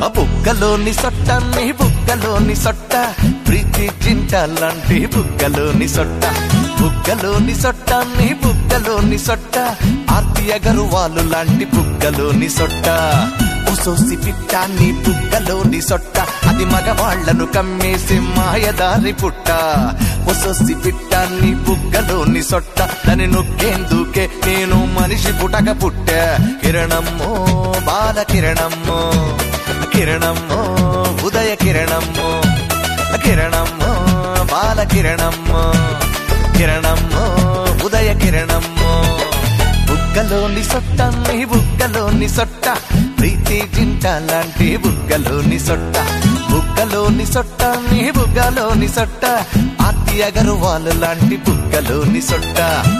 బుగ్గలోని సొట్ట నీ బుగ్గలోని సొట్ట ప్రీతి జింట లాంటి బుగ్గలోని సొట్ట బుగ్గలోని సొట్ట నీ బుగ్గలోని సొట్ట ఆర్తి అగరువాలు లాంటి బుగ్గలోని సొట్ట ఉసోసి పిట్ట నీ బుగ్గలోని సొట్ట అది మగవాళ్లను కమ్మేసి మాయదారి పుట్ట ఉసోసి పిట్ట నీ బుగ్గలోని సొట్ట దాని నొక్కేందుకే నేను మనిషి పుటక పుట్ట కిరణమ్మో బాల కిరణమ్మో కిరణమ్మో ఉదయ కిరణమ్మో కిరణమ్మో బాల కిరణమ్మో కిరణమ్మో ఉదయ కిరణమ్మో బుగ్గలోని సొట్ట నీ బుగ్గలోని సొట్ట ప్రీతి జింట లాంటి బుగ్గలోని సొట్ట బుగ్గలోని సొట్ట నీ బుగ్గలోని సొట్ట ఆర్తి అగరువాలు లాంటి బుగ్గలోని సొట్ట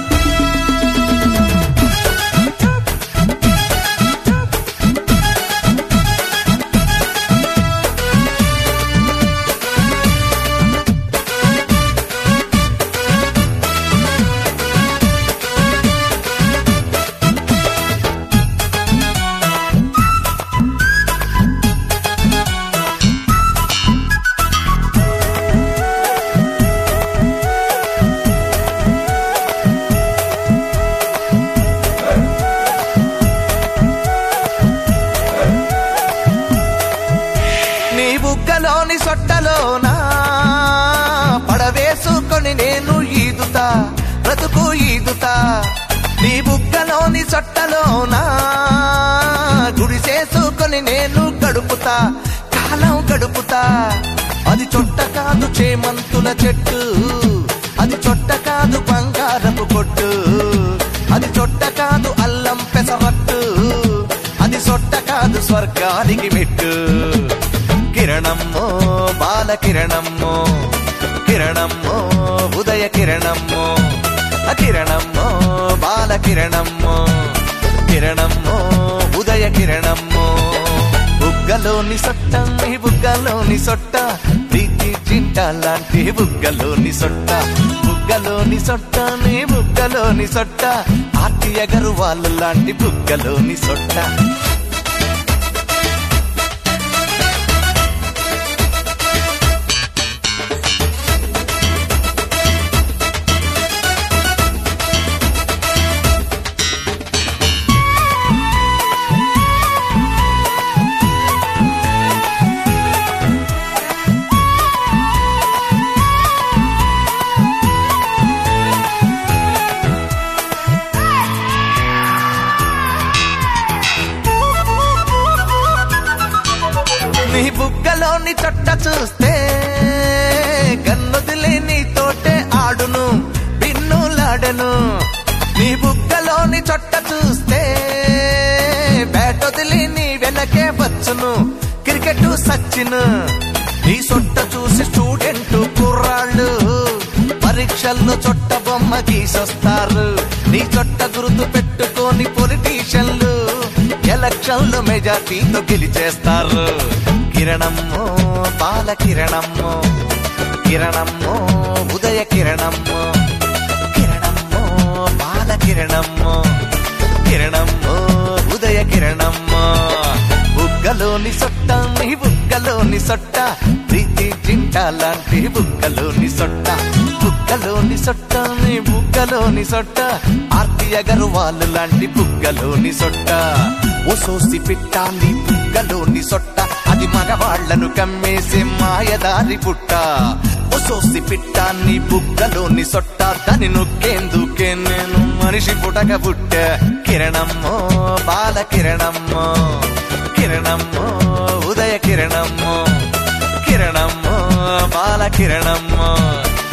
నీ బుగ్గలోని సొట్టలోనా పడవేసుకొని నేను ఈదుతా బ్రతుకు ఈదుతా నీ బుగ్గలోని సొట్టలోనా గుడిసేసుకొని నేను గడుపుతా కాలం గడుపుతా అది చొట్ట కాదు చేమంతుల చెట్టు అది చొట్ట కాదు బంగారపు కొట్టు అది చొట్ట కాదు అల్లం పెసరట్టు అది సొట్ట కాదు స్వర్గానికి మెట్టు కిరణమ్మో బాల కిరణమ్మో కిరణమ్మో ఉదయ కిరణమ్మో కిరణమ్మో బాల కిరణమ్మో కిరణమ్మో ఉదయ కిరణమ్మో బుగ్గలోని సొట్ట నీ బుగ్గలోని సొట్ట ప్రీతి చింట లాంటి బుగ్గలోని సొట్ట బుగ్గలోని సొట్ట నీ బుగ్గలోని సొట్ట ఆర్తి అగరువాళ్ళు లాంటి బుగ్గలోని సొట్ట నీ బుగ్గలోని చొట్ట చూస్తే గన్నొదిలే నీ తోటే ఆడును బిన్నులాడను నీ బుగ్గలోని చొట్ట చూస్తే బ్యాటొదిలి నీ వెనకే వచ్చును క్రికెట్ సచ్చిను నీ సొట్ట చూసి స్టూడెంట్ కుర్రాళ్ళు పరీక్షల్లో చొట్ట బొమ్మ గీసొస్తారు నీ చొట్ట గుర్తు పెట్టుకొని పొలిటీషియన్లు ఎలక్షన్లు మెజార్టీతో గెలిచేస్తారు కిరణమ్మో బాల కిరణమ్మో కిరణమ్మో ఉదయ కిరణమ్మో కిరణమ్మో బాల కిరణమ్మో కిరణమ్మో ఉదయ కిరణమ్మో బుగ్గలోని సొట్ట నీ బుగ్గలోని సొట్ట ప్రీతి జింట లాంటి బుగ్గలోని సొట్ట బుగ్గలోని సొట్ట నీ బుగ్గలోని సొట్ట ఆర్తి అగర్వాల్ లాంటి బుగ్గలోని సొట్ట ఓసోసి పిట్ట నీ బుగ్గలోని సొట్ట అది మగవాళ్లను కమ్మేసే మాయదారి పుట్ట ఓసోసి పిట్ట నీ బుగ్గలోని సొట్ట దాని నొక్కేందుకే నేను మనిషి పుటక పుట్ట కిరణమ్మో బాల కిరణమ్మో కిరణమ్మో ఉదయ కిరణమ్మో కిరణమ్మో బాల కిరణమ్మో